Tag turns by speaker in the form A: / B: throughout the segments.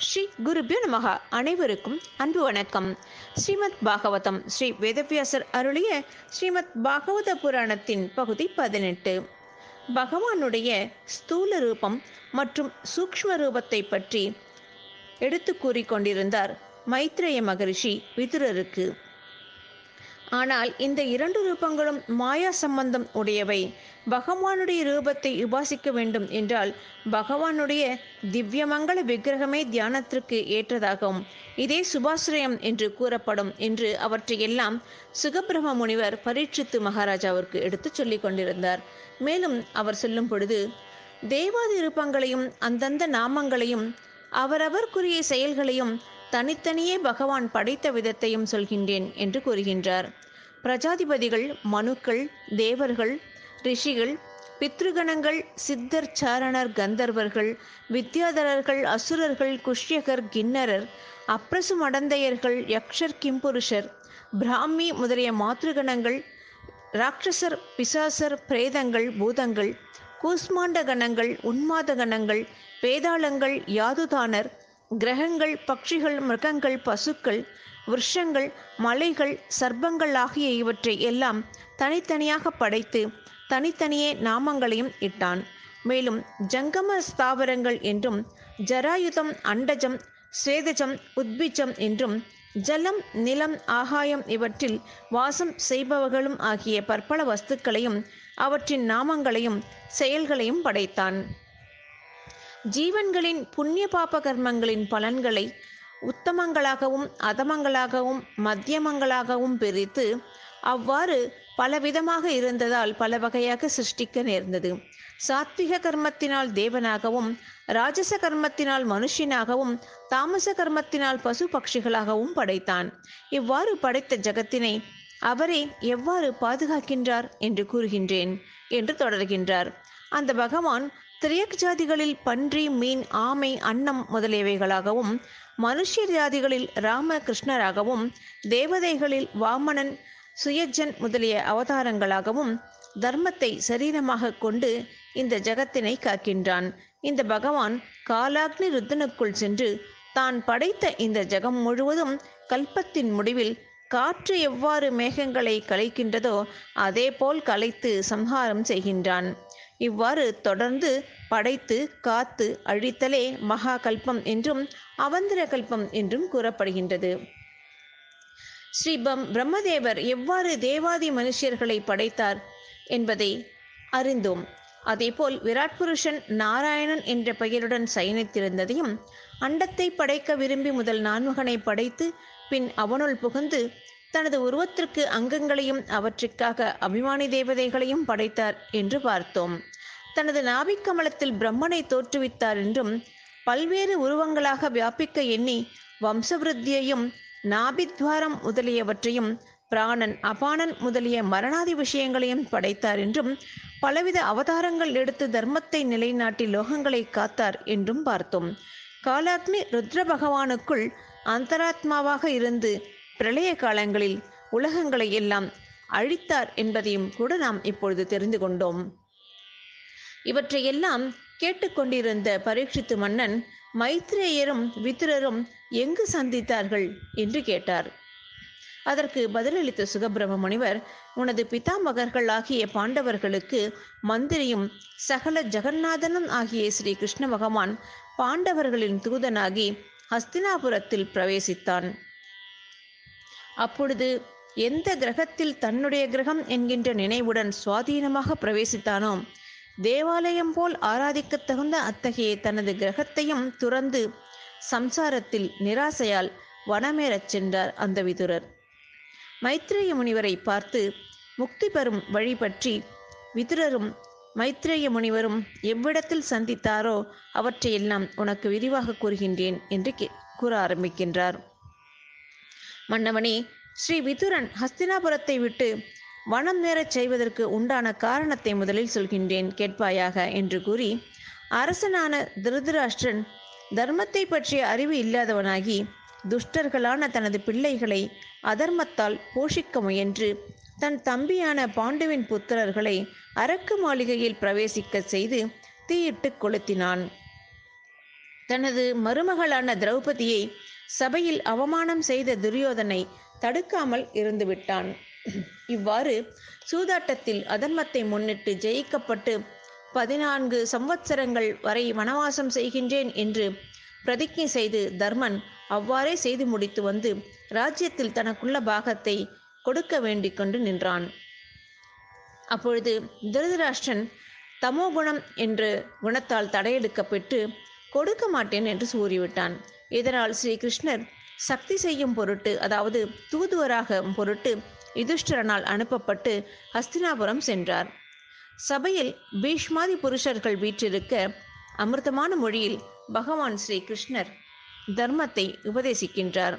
A: ஸ்ரீ குருபியோ நமக அனைவருக்கும் அன்பு வணக்கம் ஸ்ரீமத் பாகவதம் ஸ்ரீ வேதவியாசர் அருளிய ஸ்ரீமத் பாகவத புராணத்தின் பகுதி பதினெட்டு பகவானுடைய ஸ்தூல ரூபம் மற்றும் சூக்ஷ்ம ரூபத்தை பற்றி எடுத்து கூறிக்கொண்டிருந்தார் மைத்ரேய மகரிஷி விதுரருக்கு ஆனால் இந்த இரண்டு ரூபங்களும் மாயா சம்பந்தம் உடையவை பகவானுடைய ரூபத்தை உபாசிக்க வேண்டும் என்றால் பகவானுடைய திவ்யமங்கள விக்கிரகமே தியானத்திற்கு ஏற்றதாகும் இதே சுபாசிரயம் என்று கூறப்படும் என்று அவற்றையெல்லாம் சுகபிரம முனிவர் பரீட்சித்து மகாராஜாவிற்கு எடுத்துச் சொல்லிக் கொண்டிருந்தார் மேலும் அவர் சொல்லும் பொழுது தேவாதி ரூபங்களையும் அந்தந்த நாமங்களையும் அவரவர்க்குரிய செயல்களையும் தனித்தனியே பகவான் படைத்த விதத்தையும் சொல்கின்றேன் என்று கூறுகின்றார் பிரஜாதிபதிகள் மனுக்கள் தேவர்கள் ரிஷிகள் பித்ருகணங்கள் சித்தர் சாரணர் கந்தர்வர்கள் வித்யாதரர்கள் அசுரர்கள் குஷ்யகர் கிண்ணரர் அப்ரசு மடந்தையர்கள் யக்ஷர் கிம்புருஷர் பிராமி முதலிய மாத்ருகணங்கள் ராட்சசர் பிசாசர் பிரேதங்கள் பூதங்கள் கூஸ்மாண்ட கணங்கள் உன்மாத கணங்கள் வேதாளங்கள் யாதுதானர் கிரகங்கள் பட்சிகள் மிருகங்கள் பசுக்கள் விருஷங்கள் மலைகள் சர்ப்பங்கள் ஆகிய இவற்றை எல்லாம் தனித்தனியாக படைத்து தனித்தனியே நாமங்களையும் இட்டான் மேலும் ஜங்கம ஸ்தாவரங்கள் என்றும் ஜராயுதம் அண்டஜம் சேதஜம் உத்பிஜம் என்றும் ஜலம் நிலம் ஆகாயம் இவற்றில் வாசம் செய்பவர்களும் ஆகிய பற்பல வஸ்துக்களையும் அவற்றின் நாமங்களையும் செயல்களையும் படைத்தான் ஜீவன்களின் புண்ணிய பாப கர்மங்களின் பலன்களை உத்தமங்களாகவும் அதமங்களாகவும் மத்தியமங்களாகவும் பிரித்து அவ்வாறு பலவிதமாக இருந்ததால் பல வகையாக சிருஷ்டிக்க நேர்ந்தது சாத்விக கர்மத்தினால் தேவனாகவும் ராஜச கர்மத்தினால் மனுஷனாகவும் தாமச கர்மத்தினால் பசு பட்சிகளாகவும் படைத்தான் இவ்வாறு படைத்த ஜகத்தினை அவரே எவ்வாறு பாதுகாக்கின்றார் என்று கூறுகின்றேன் என்று தொடர்கின்றார் அந்த பகவான் திரியக் ஜாதிகளில் பன்றி மீன் ஆமை அன்னம் முதலியவைகளாகவும் மனுஷ ஜாதிகளில் ராம கிருஷ்ணராகவும் தேவதைகளில் வாமனன் சுயஜன் முதலிய அவதாரங்களாகவும் தர்மத்தை சரீரமாக கொண்டு இந்த ஜகத்தினை காக்கின்றான் இந்த பகவான் காலாக்னி ருத்தனுக்குள் சென்று தான் படைத்த இந்த ஜகம் முழுவதும் கல்பத்தின் முடிவில் காற்று எவ்வாறு மேகங்களை கலைக்கின்றதோ அதேபோல் கலைத்து சம்ஹாரம் செய்கின்றான் இவ்வாறு தொடர்ந்து படைத்து காத்து அழித்தலே மகா கல்பம் என்றும் அவந்திர கல்பம் என்றும் கூறப்படுகின்றது ஸ்ரீ பம் பிரம்மதேவர் எவ்வாறு தேவாதி மனுஷர்களை படைத்தார் என்பதை அறிந்தோம் அதேபோல் விராட் புருஷன் நாராயணன் என்ற பெயருடன் சயனித்திருந்ததையும் அண்டத்தை படைக்க விரும்பி முதல் நான்முகனை படைத்து பின் அவனுள் புகுந்து தனது உருவத்திற்கு அங்கங்களையும் அவற்றுக்காக அபிமானி தேவதைகளையும் படைத்தார் என்று பார்த்தோம் தனது நாபிக்கமலத்தில் பிரம்மனை தோற்றுவித்தார் என்றும் பல்வேறு உருவங்களாக வியாபிக்க எண்ணி வம்சவிருத்தியையும் நாபித்வாரம் முதலியவற்றையும் பிராணன் அபானன் முதலிய மரணாதி விஷயங்களையும் படைத்தார் என்றும் பலவித அவதாரங்கள் எடுத்து தர்மத்தை நிலைநாட்டி லோகங்களை காத்தார் என்றும் பார்த்தோம் காலாக்னி ருத்ர பகவானுக்குள் அந்தராத்மாவாக இருந்து பிரளய காலங்களில் உலகங்களை எல்லாம் அழித்தார் என்பதையும் கூட நாம் இப்பொழுது தெரிந்து கொண்டோம் இவற்றையெல்லாம் கேட்டுக்கொண்டிருந்த பரீட்சித்து மன்னன் மைத்ரேயரும் விதுரரும் எங்கு சந்தித்தார்கள் என்று கேட்டார் அதற்கு பதிலளித்த சுகபிரம முனிவர் உனது பிதாமகர்கள் ஆகிய பாண்டவர்களுக்கு மந்திரியும் சகல ஜெகநாதனும் ஆகிய ஸ்ரீ கிருஷ்ண பகவான் பாண்டவர்களின் தூதனாகி ஹஸ்தினாபுரத்தில் பிரவேசித்தான் அப்பொழுது எந்த கிரகத்தில் தன்னுடைய கிரகம் என்கின்ற நினைவுடன் சுவாதீனமாக பிரவேசித்தானோ தேவாலயம் போல் ஆராதிக்க தகுந்த அத்தகைய தனது கிரகத்தையும் துறந்து சம்சாரத்தில் நிராசையால் வனமேறச் சென்றார் அந்த விதுரர் மைத்ரேய முனிவரை பார்த்து முக்தி பெறும் வழி பற்றி விதுரரும் மைத்ரேய முனிவரும் எவ்விடத்தில் சந்தித்தாரோ அவற்றையெல்லாம் உனக்கு விரிவாக கூறுகின்றேன் என்று கூற ஆரம்பிக்கின்றார் மன்னவனே ஸ்ரீ விதுரன் ஹஸ்தினாபுரத்தை விட்டு வனம் நேரச் செய்வதற்கு உண்டான காரணத்தை முதலில் சொல்கின்றேன் கேட்பாயாக என்று கூறி அரசனான திருதராஷ்டிரன் தர்மத்தை பற்றிய அறிவு இல்லாதவனாகி துஷ்டர்களான தனது பிள்ளைகளை அதர்மத்தால் போஷிக்க முயன்று தன் தம்பியான பாண்டுவின் புத்திரர்களை அரக்கு மாளிகையில் பிரவேசிக்க செய்து தீயிட்டு கொளுத்தினான் தனது மருமகளான திரௌபதியை சபையில் அவமானம் செய்த துரியோதனை தடுக்காமல் இருந்துவிட்டான் இவ்வாறு சூதாட்டத்தில் அதர்மத்தை முன்னிட்டு ஜெயிக்கப்பட்டு பதினான்கு சம்வத்சரங்கள் வரை வனவாசம் செய்கின்றேன் என்று பிரதிஜை செய்து தர்மன் அவ்வாறே செய்து முடித்து வந்து ராஜ்யத்தில் தனக்குள்ள பாகத்தை கொடுக்க வேண்டிக் கொண்டு நின்றான் அப்பொழுது திருதராஷ்டிரன் தமோகுணம் என்று குணத்தால் தடையெடுக்கப்பட்டு கொடுக்க மாட்டேன் என்று கூறிவிட்டான் இதனால் ஸ்ரீ கிருஷ்ணர் சக்தி செய்யும் பொருட்டு அதாவது தூதுவராக பொருட்டு யுதிஷ்டிரனால் அனுப்பப்பட்டு ஹஸ்தினாபுரம் சென்றார் சபையில் பீஷ்மாதி புருஷர்கள் வீற்றிருக்க அமிர்தமான மொழியில் பகவான் ஸ்ரீ கிருஷ்ணர் தர்மத்தை உபதேசிக்கின்றார்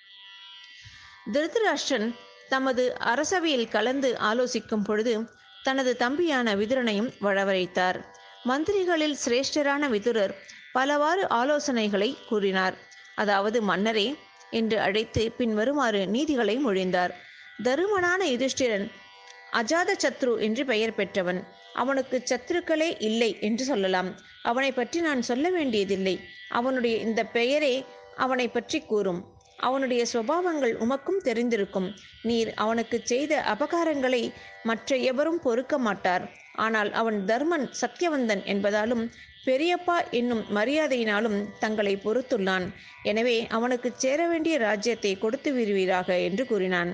A: திருதராஷ்டிரன் தமது அரசவையில் கலந்து ஆலோசிக்கும் பொழுது தனது தம்பியான விதுரனையும் வரவழைத்தார் மந்திரிகளில் சிரேஷ்டரான விதுரர் பலவாறு ஆலோசனைகளை கூறினார் அதாவது மன்னரே என்று அழைத்து பின் வருமாறு நீதிகளை மொழிந்தார் தருமனான யுதிஷ்டிரன் அஜாத சத்ரு என்று பெயர் பெற்றவன் அவனுக்கு சத்துருக்களே இல்லை என்று சொல்லலாம் அவனை பற்றி நான் சொல்ல வேண்டியதில்லை அவனுடைய இந்த பெயரே அவனை பற்றி கூறும் அவனுடைய சுபாவங்கள் உமக்கும் தெரிந்திருக்கும் நீர் அவனுக்கு செய்த அபகாரங்களை மற்ற எவரும் பொறுக்க மாட்டார் ஆனால் அவன் தர்மன் சத்தியவந்தன் என்பதாலும் பெரியப்பா என்னும் மரியாதையினாலும் தங்களை பொறுத்துள்ளான் எனவே அவனுக்கு சேர வேண்டிய ராஜ்யத்தை கொடுத்து விடுவீராக என்று கூறினான்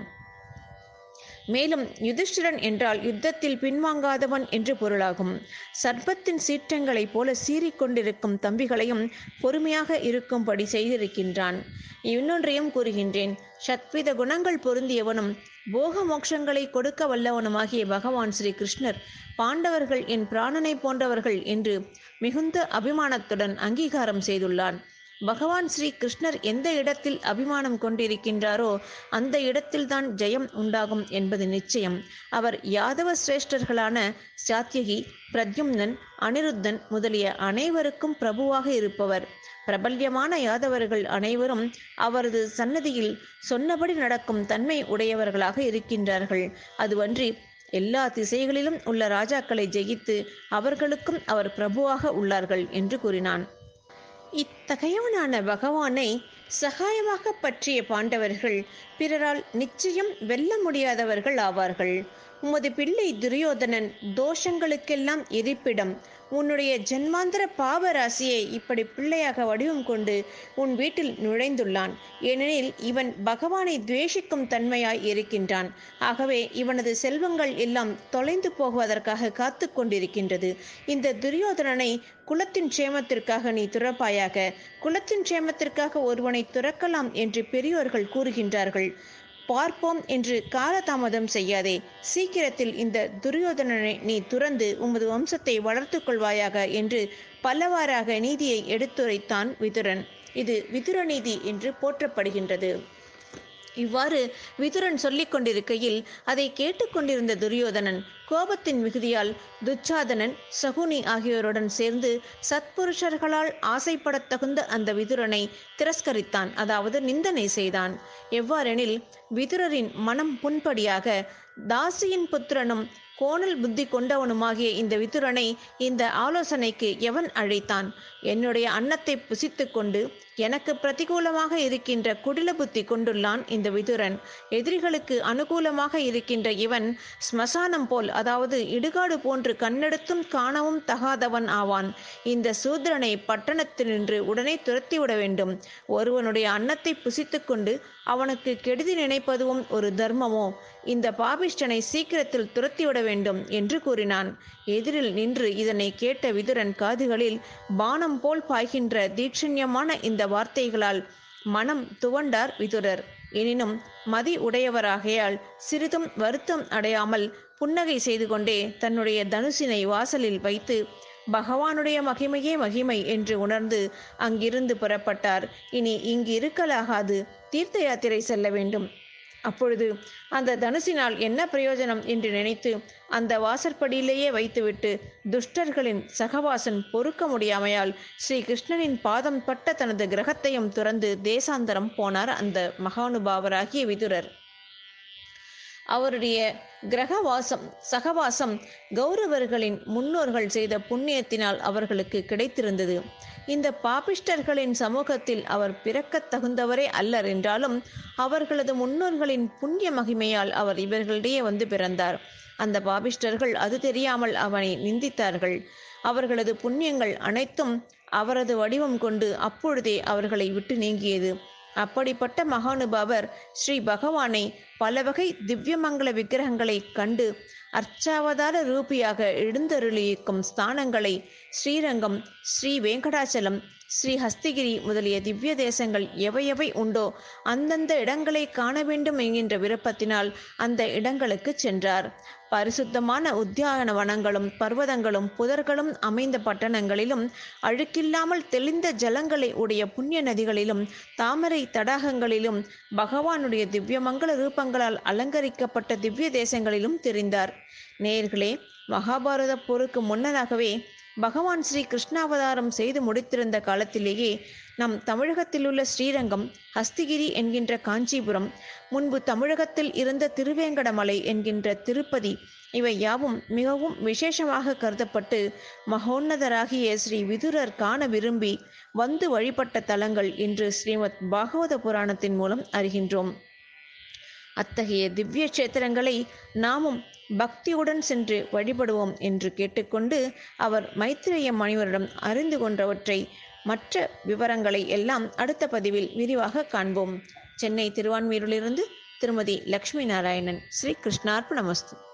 A: மேலும் யுதிஷ்டிரன் என்றால் யுத்தத்தில் பின்வாங்காதவன் என்று பொருளாகும் சர்ப்பத்தின் சீற்றங்களைப் போல சீறிக்கொண்டிருக்கும் தம்பிகளையும் பொறுமையாக இருக்கும்படி செய்திருக்கின்றான் இன்னொன்றையும் கூறுகின்றேன் சத்வித குணங்கள் பொருந்தியவனும் போக மோட்சங்களை கொடுக்க வல்லவனுமாகிய பகவான் ஸ்ரீ கிருஷ்ணர் பாண்டவர்கள் என் பிராணனை போன்றவர்கள் என்று மிகுந்த அபிமானத்துடன் அங்கீகாரம் செய்துள்ளான் பகவான் ஸ்ரீ கிருஷ்ணர் எந்த இடத்தில் அபிமானம் கொண்டிருக்கின்றாரோ அந்த இடத்தில்தான் ஜெயம் உண்டாகும் என்பது நிச்சயம் அவர் யாதவ சிரேஷ்டர்களான சாத்தியகி பிரத்யும்னன் அனிருத்தன் முதலிய அனைவருக்கும் பிரபுவாக இருப்பவர் பிரபல்யமான யாதவர்கள் அனைவரும் அவரது சன்னதியில் சொன்னபடி நடக்கும் தன்மை உடையவர்களாக இருக்கின்றார்கள் அதுவன்றி எல்லா திசைகளிலும் உள்ள ராஜாக்களை ஜெயித்து அவர்களுக்கும் அவர் பிரபுவாக உள்ளார்கள் என்று கூறினான் இத்தகையவனான பகவானை சகாயமாக பற்றிய பாண்டவர்கள் பிறரால் நிச்சயம் வெல்ல முடியாதவர்கள் ஆவார்கள் உமது பிள்ளை துரியோதனன் தோஷங்களுக்கெல்லாம் இருப்பிடம் உன்னுடைய ஜென்மாந்திர பாப ராசியை இப்படி பிள்ளையாக வடிவம் கொண்டு உன் வீட்டில் நுழைந்துள்ளான் ஏனெனில் இவன் பகவானை துவேஷிக்கும் தன்மையாய் இருக்கின்றான் ஆகவே இவனது செல்வங்கள் எல்லாம் தொலைந்து போகுவதற்காக காத்து கொண்டிருக்கின்றது இந்த துரியோதனனை குலத்தின் க்ஷேமத்திற்காக நீ துறப்பாயாக குலத்தின் க்ஷேமத்திற்காக ஒருவனை துறக்கலாம் என்று பெரியோர்கள் கூறுகின்றார்கள் பார்ப்போம் என்று காலதாமதம் செய்யாதே சீக்கிரத்தில் இந்த துரியோதனனை நீ துறந்து உமது வம்சத்தை வளர்த்துக் கொள்வாயாக என்று பலவாறாக நீதியை எடுத்துரைத்தான் விதுரன் இது விதுர நீதி என்று போற்றப்படுகின்றது இவ்வாறு விதுரன் சொல்லிக் கொண்டிருக்கையில் அதை கேட்டுக்கொண்டிருந்த துரியோதனன் கோபத்தின் மிகுதியால் துச்சாதனன் சகுனி ஆகியோருடன் சேர்ந்து சத்புருஷர்களால் ஆசைப்படத் தகுந்த அந்த விதுரனை திரஸ்கரித்தான் அதாவது நிந்தனை செய்தான் எவ்வாறெனில் விதுரரின் மனம் புண்படியாக தாசியின் புத்திரனும் கோணல் புத்தி கொண்டவனுமாகிய இந்த விதுரனை இந்த ஆலோசனைக்கு எவன் அழைத்தான் என்னுடைய அன்னத்தை புசித்து கொண்டு எனக்கு பிரதிகூலமாக இருக்கின்ற குடில புத்தி கொண்டுள்ளான் இந்த விதுரன் எதிரிகளுக்கு அனுகூலமாக இருக்கின்ற இவன் ஸ்மசானம் போல் அதாவது இடுகாடு போன்று கண்ணெடுத்தும் காணவும் தகாதவன் ஆவான் இந்த சூத்திரனை பட்டணத்தினின்று உடனே துரத்திவிட வேண்டும் ஒருவனுடைய அன்னத்தை புசித்துக் கொண்டு அவனுக்கு கெடுதி நினைப்பதுவும் ஒரு தர்மமோ இந்த பாபிஷ்டனை சீக்கிரத்தில் துரத்திவிட வேண்டும் என்று கூறினான் எதிரில் நின்று இதனை கேட்ட விதுரன் காதுகளில் பானம் போல் பாய்கின்ற தீட்சண்யமான இந்த வார்த்தைகளால் மனம் துவண்டார் விதுரர் எனினும் மதி உடையவராகையால் சிறிதும் வருத்தம் அடையாமல் புன்னகை செய்து கொண்டே தன்னுடைய தனுசினை வாசலில் வைத்து பகவானுடைய மகிமையே மகிமை என்று உணர்ந்து அங்கிருந்து புறப்பட்டார் இனி இங்கு இருக்கலாகாது தீர்த்த யாத்திரை செல்ல வேண்டும் அப்பொழுது அந்த தனுசினால் என்ன பிரயோஜனம் என்று நினைத்து அந்த வாசற்படியிலேயே வைத்துவிட்டு துஷ்டர்களின் சகவாசன் பொறுக்க முடியாமையால் ஸ்ரீ கிருஷ்ணனின் பாதம் பட்ட தனது கிரகத்தையும் துறந்து தேசாந்தரம் போனார் அந்த மகானுபாவராகிய விதுரர் அவருடைய கிரகவாசம் சகவாசம் கௌரவர்களின் முன்னோர்கள் செய்த புண்ணியத்தினால் அவர்களுக்கு கிடைத்திருந்தது இந்த பாபிஷ்டர்களின் சமூகத்தில் அவர் பிறக்கத் தகுந்தவரே அல்லர் என்றாலும் அவர்களது முன்னோர்களின் புண்ணிய மகிமையால் அவர் இவர்களிடையே வந்து பிறந்தார் அந்த பாபிஷ்டர்கள் அது தெரியாமல் அவனை நிந்தித்தார்கள் அவர்களது புண்ணியங்கள் அனைத்தும் அவரது வடிவம் கொண்டு அப்பொழுதே அவர்களை விட்டு நீங்கியது அப்படிப்பட்ட மகானுபாவர் ஸ்ரீ பகவானை பல வகை திவ்யமங்கல விக்கிரகங்களை கண்டு அர்ச்சாவதார ரூபியாக எழுந்தருளியிருக்கும் ஸ்தானங்களை ஸ்ரீரங்கம் ஸ்ரீ வெங்கடாச்சலம் ஸ்ரீ ஹஸ்திகிரி முதலிய திவ்ய தேசங்கள் எவையவை உண்டோ அந்தந்த இடங்களை காண வேண்டும் என்கின்ற விருப்பத்தினால் அந்த இடங்களுக்கு சென்றார் பரிசுத்தமான உத்தியான வனங்களும் பர்வதங்களும் புதர்களும் அமைந்த பட்டணங்களிலும் அழுக்கில்லாமல் தெளிந்த ஜலங்களை உடைய புண்ணிய நதிகளிலும் தாமரை தடாகங்களிலும் பகவானுடைய திவ்யமங்கல ரூபங்களால் அலங்கரிக்கப்பட்ட திவ்ய தேசங்களிலும் தெரிந்தார் நேர்களே மகாபாரத போருக்கு முன்னதாகவே பகவான் ஸ்ரீ கிருஷ்ணாவதாரம் செய்து முடித்திருந்த காலத்திலேயே நம் தமிழகத்தில் உள்ள ஸ்ரீரங்கம் ஹஸ்திகிரி என்கின்ற காஞ்சிபுரம் முன்பு தமிழகத்தில் இருந்த திருவேங்கடமலை என்கின்ற திருப்பதி இவை யாவும் மிகவும் விசேஷமாக கருதப்பட்டு மகோன்னதராகிய ஸ்ரீ விதுரர் காண விரும்பி வந்து வழிபட்ட தலங்கள் என்று ஸ்ரீமத் பாகவத புராணத்தின் மூலம் அறிகின்றோம் அத்தகைய திவ்ய கஷேத்திரங்களை நாமும் பக்தியுடன் சென்று வழிபடுவோம் என்று கேட்டுக்கொண்டு அவர் மைத்திரேய மணிவரிடம் அறிந்து கொண்டவற்றை மற்ற விவரங்களை எல்லாம் அடுத்த பதிவில் விரிவாக காண்போம் சென்னை திருவான்மீரிலிருந்து திருமதி லக்ஷ்மி நாராயணன் ஸ்ரீ கிருஷ்ணார்ப்பணமஸ்து